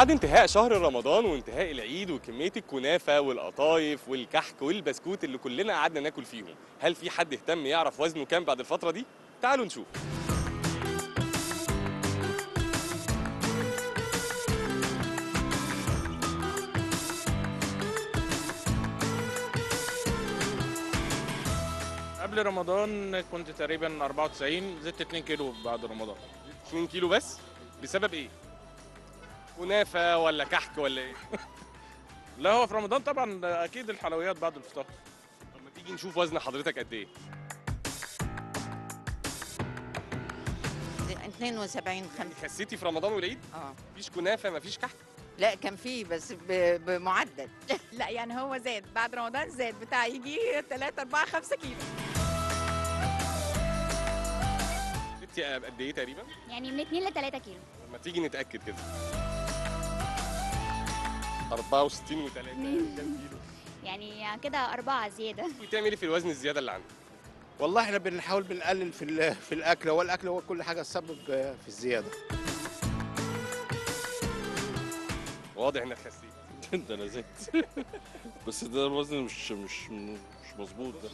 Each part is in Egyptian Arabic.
بعد انتهاء شهر رمضان وانتهاء العيد وكمية الكنافة والقطايف والكحك والبسكوت اللي كلنا قعدنا ناكل فيهم هل في حد اهتم يعرف وزنه كام بعد الفترة دي؟ تعالوا نشوف قبل رمضان كنت تقريبا 94 زدت 2 كيلو بعد رمضان 2 كيلو بس بسبب ايه؟ كنافة ولا كحك ولا ايه؟ لا هو في رمضان طبعا اكيد الحلويات بعد الفطار طب ما تيجي نشوف وزن حضرتك قد ايه؟ 72 يعني خمسة خسيتي في رمضان والعيد؟ اه مفيش كنافة مفيش كحك؟ لا كان فيه بس ب- بمعدل لا يعني هو زاد بعد رمضان زاد بتاع يجي 3 4 5 كيلو زدتي قد ايه تقريبا؟ يعني من 2 ل 3 كيلو لما تيجي نتأكد كده 64 و3 كام كيلو؟ يعني كده أربعة زيادة بتعمل ايه في الوزن الزيادة اللي عندك؟ والله احنا بنحاول بنقلل في ال- في الاكل هو الاكل هو كل حاجه تسبب في الزياده واضح انك خسيت ده انا زدت بس ده الوزن مش مش مش مظبوط ده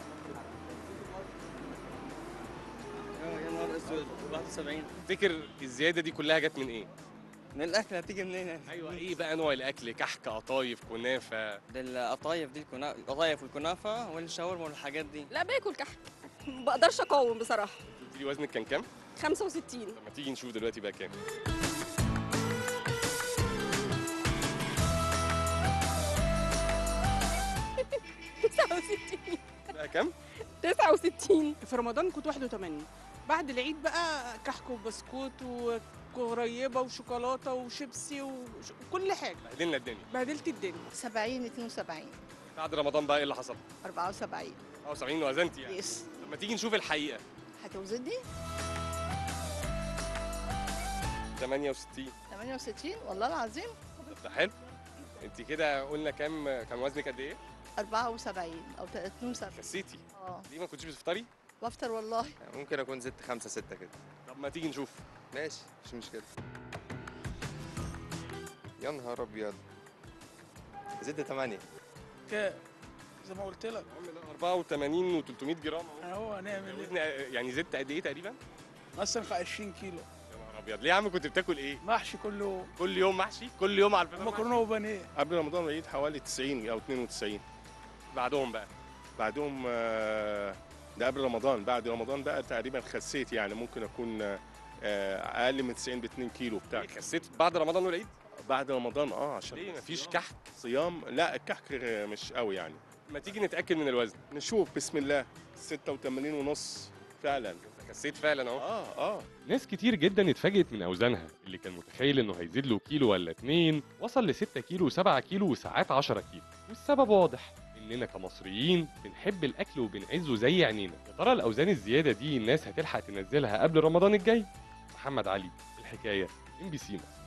يا نهار اسود 71 تفتكر الزيادة دي كلها جت من ايه؟ من الاكل هتيجي منين يعني؟ ايوه ايه بقى نوع الاكل؟ كحك قطايف كنافة ده القطايف دي الكنا- القطايف والكنافه والشاورما والحاجات دي لا باكل كحك ما بقدرش اقاوم بصراحه قلت لي وزنك كان كام؟ 65 طب ما تيجي نشوف دلوقتي بقى كام؟ 69 بقى كام؟ 69 في رمضان كنت 81 بعد العيد بقى كحك وبسكوت وقريبه وشوكولاته وشيبسي وش- وكل حاجه بهدلنا الدنيا بهدلت الدنيا 70 72 بعد رمضان بقى ايه اللي حصل؟ 74 اه 70 وزنتي يعني يس طب ما تيجي نشوف الحقيقة هتوزني 68 68 والله العظيم طب ده حلو انت كده قلنا كام كان وزنك قد ايه؟ 74 او 72 خسيتي اه ليه ما كنتش بتفطري؟ بفطر والله ممكن اكون زدت خمسة ستة كده طب ما تيجي نشوف ماشي مش مشكلة يا نهار ابيض زدت تمانية ك- زي ما قلت لك 84 و300 جرام اهو اهو هنعمل وزن يعني زدت قد ايه تقريبا؟ مثلا في 20 كيلو يا نهار ابيض ليه يا عم كنت بتاكل ايه؟ محشي كل يوم كل يوم محشي؟ كل يوم على الفطار مكرونه وبانيه قبل رمضان والعيد حوالي 90 او 92 محشي؟ بعدهم بقى بعدهم آه، ده قبل رمضان بعد رمضان بقى تقريبا خسيت يعني ممكن اكون آه، اقل من 90 ب 2 كيلو بتاع إيه، خسيت بعد رمضان والعيد؟ بعد رمضان اه عشان ليه مفيش صيام- كحك؟ صيام لا الكحك مش قوي يعني ما تيجي نتاكد من الوزن نشوف بسم الله 86 ونص فعلا خسيت فعلا اهو اه اه ناس كتير جدا اتفاجئت من اوزانها اللي كان متخيل انه هيزيد له كيلو ولا اتنين وصل ل 6 كيلو 7 كيلو وساعات 10 كيلو والسبب واضح اننا كمصريين بنحب الاكل وبنعزه زي عينينا يا ترى الاوزان الزياده دي الناس هتلحق تنزلها قبل رمضان الجاي محمد علي الحكايه ام بي سي مصر